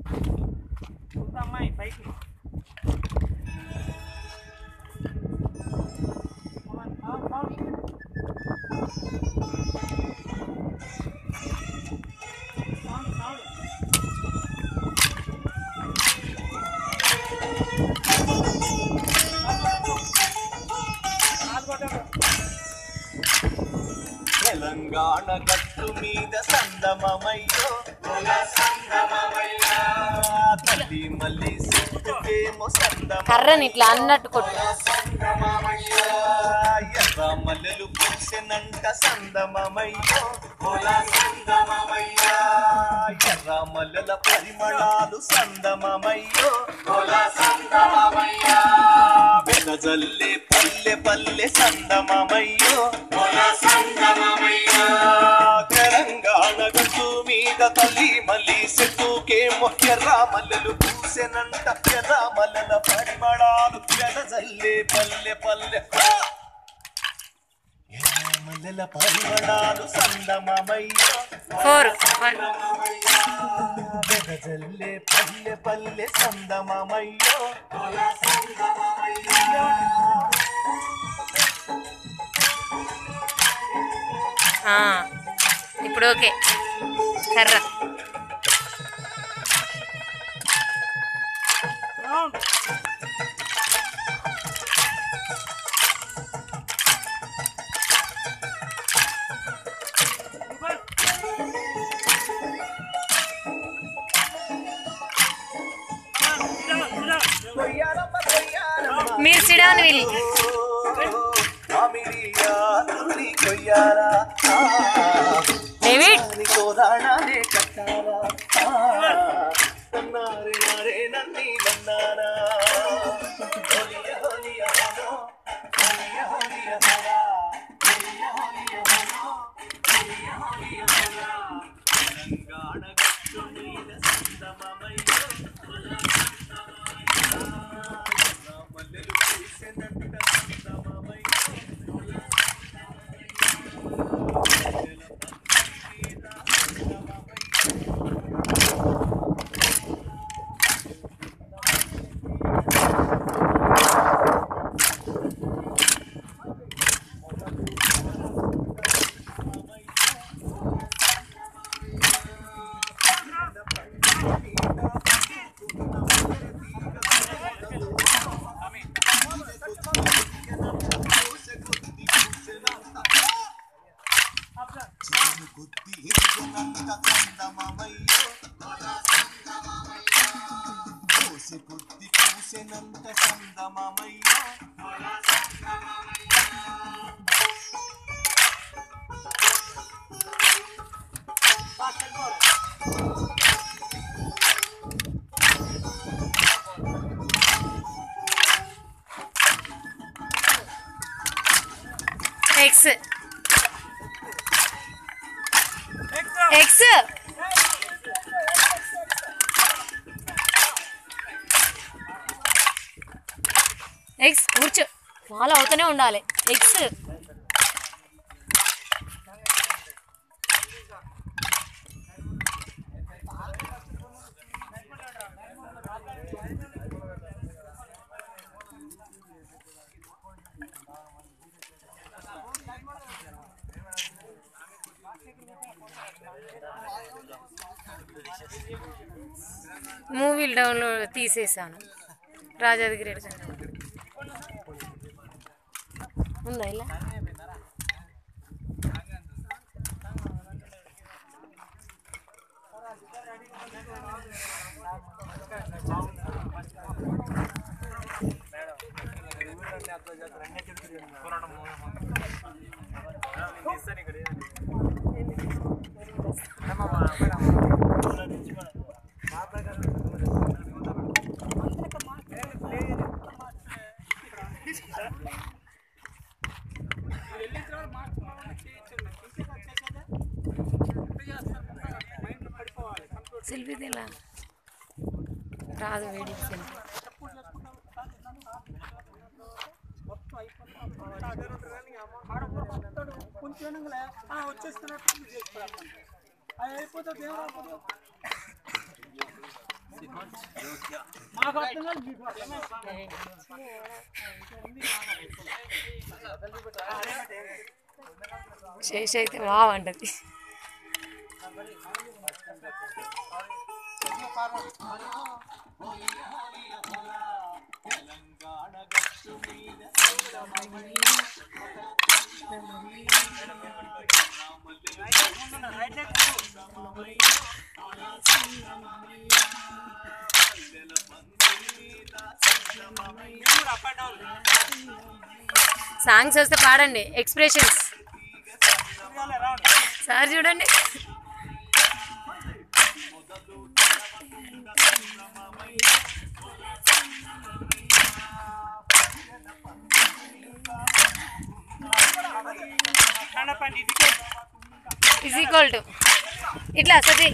అమ్మాయి పైకి తెలంగాణ గట్టు మీద సందమమయ్యో తల్లి మళ్ళీ సిద్ధేమో సందమ కర్రని ఇట్లా అన్నట్టు కొట్టు ఎర్ర మల్లెలు పులిసెనంట సందమమయ్యో సందమమయ్యా ఎర్ర మల్లెల పరిమళాలు సందమమయ్యో సందమమయ్యా వెదజల్లే పల్లె పల్లె సందమమయ్యో సందమమయ్యా తెలంగాణ గట్టు మీద తల్లి మళ్ళీ సెట్టుకేమో ఎర్ర మల్లెలు పూసెనంట ఎర్ర మల్లెల పరిమళాలు వెదజల్లే పల్లె పల్లె ఆ! ఎర్ర మల్లెల పరిమళాలు సందమమయ్యో ఫోర్ వెదజల్లే పల్లె పల్లె సందమమయ్యో ఇప్పుడు ఓకే కర్ర కొయ్యాలమ్మ కొయ్యాలమ్మ మీరు సిడాన్ వీళ్ళు మామిడియాలుని కొయ్యారా ఆ, డేవిడ్ అని కోదాడానే కట్టారా ఆ, నన్నారే నారే నన్ని నన్నారా హోలియ హోలియ హోలో, హోలియ హోలియ హోలా, హోలియ హోలియ హోలో, హోలియ హోలియ హోలా. తెలంగాణ గట్టు మీద సందమమయ్యో, మల్లెలు పూసెనంట సందమమయ్యో, బుద్ధి చూసినంత సందమమయ్యో ఎక్స్ ఎక్స్ ఎక్స్ కూర్చో ఫాలో అవుతూనే ఉండాలి ఎక్స్ మూవీలు డౌన్లోడ్ తీసేసాను రాజాదిగిరి ఉందా ఇలా సెల్ఫీ ఎలా రాదు వీడియో సెల్ఫీ వచ్చేస్తున్నట్టు అది అయిపోతుంది ఏం రాకపోతే శేష అయితే బాగుంటది సాంగ్స్ వస్తే పాడండి ఎక్స్ప్రెషన్స్ సార్ చూడండి ఇజ్ ఈక్వల్ టు ఇట్లా సతి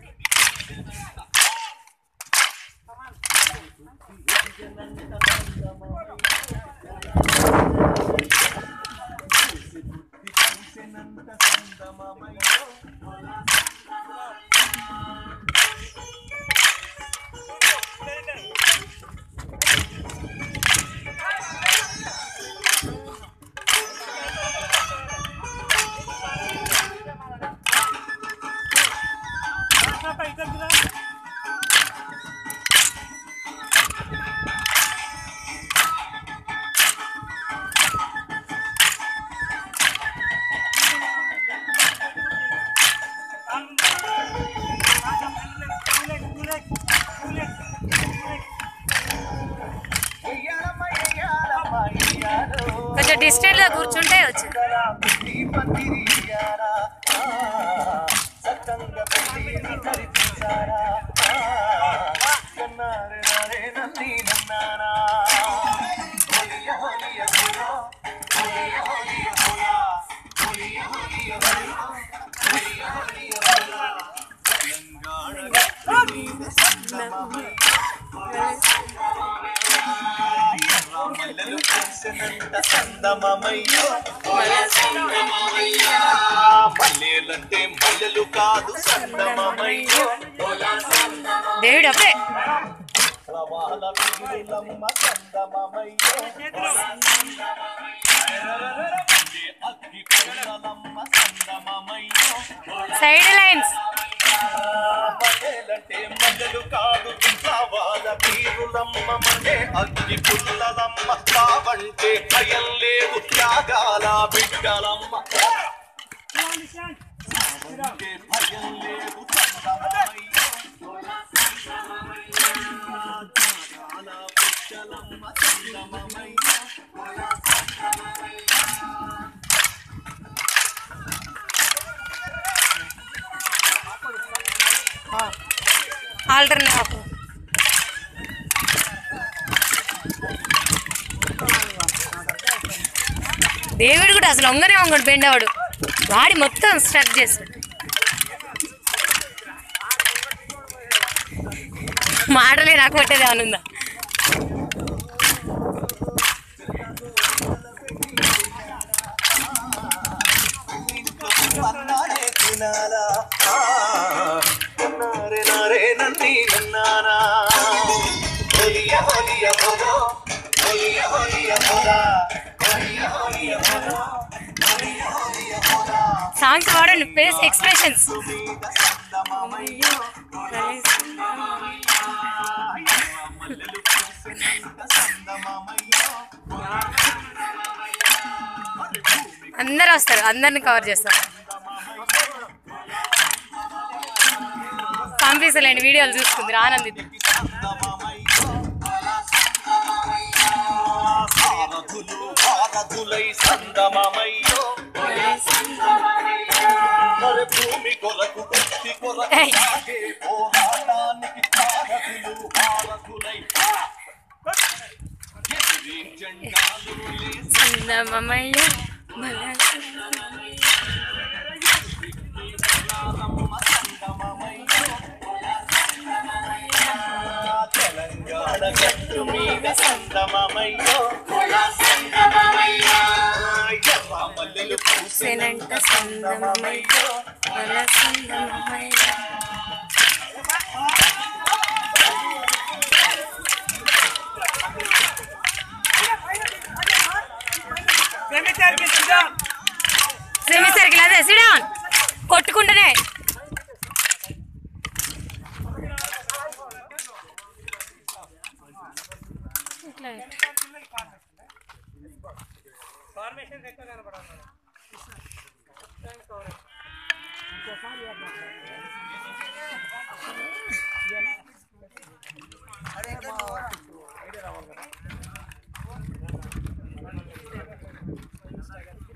కొంచెం డిస్టెంట్ గా కూర్చుంటే వచ్చు సందమయ్యో మల్లెలంటే మల్లెలు కాదు సందమయ్యో దేవుడు అప్పుడే ప్రవాల పిగులమ్మ సందమయ్యో అగ్గి పిల్లలమ్మ సందమయ్యో సైడ్ లైన్స్ మల్లెలంటే మల్లెలు కాదు ప్రవాల పీరులమ్మ మనే అగ్గి పుల్లలమ్మ కావంటే భయం లేదు త్యాగాల బిడ్డలమ్మ కావంటే భయం లేదు సందమయ్యో త్యాగాల బిడ్డలమ్మ సందమయ్యో ఆల్టర్నేట్ దేవుడు కూడా అసలు ఒంగనే ఒంగడు బెండవాడు వాడి మొత్తం స్ట్రక్ చేస్తాడు మాటలే నాకు పట్టేది అనుందా అన్నాడే తినాలా ఆ, నారే నారే నన్ను నన్నానా హోలియ హోలియ హోలో హోలియ హోలియ హోలా హోలియ హోలియ హోలో హోలియ హోలియ హోలా సాంగ్స్ వాడండి ఫేస్ ఎక్స్ప్రెషన్స్ మీద సందమమయ్యో మల్లెలు పూసినంత సందమమయ్యో అందరు వస్తారు అందరిని కవర్ చేస్తారు పంపిస్తలేండి వీడియోలు చూసుకుంది ఆనందిద్దాం సారథులు భారధులై సందమమయ్యో మరి భూమి కొరకు భక్తి కొరకు ఏయ్. సాగే పోరాటానికి సారథులు భారధులై ఎదిరి జెండాలు లేసి సందమమయ్య తెలంగాణ గట్టు మీద సందమమయ్యో ఎర్ర మల్లెలు పూసినంత సందమమయ్యో అదే సిడాన్ కొట్టుకుంటేనే ఇట్లా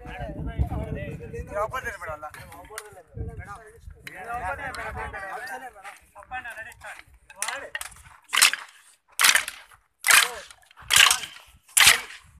లోపల నిలబడాలా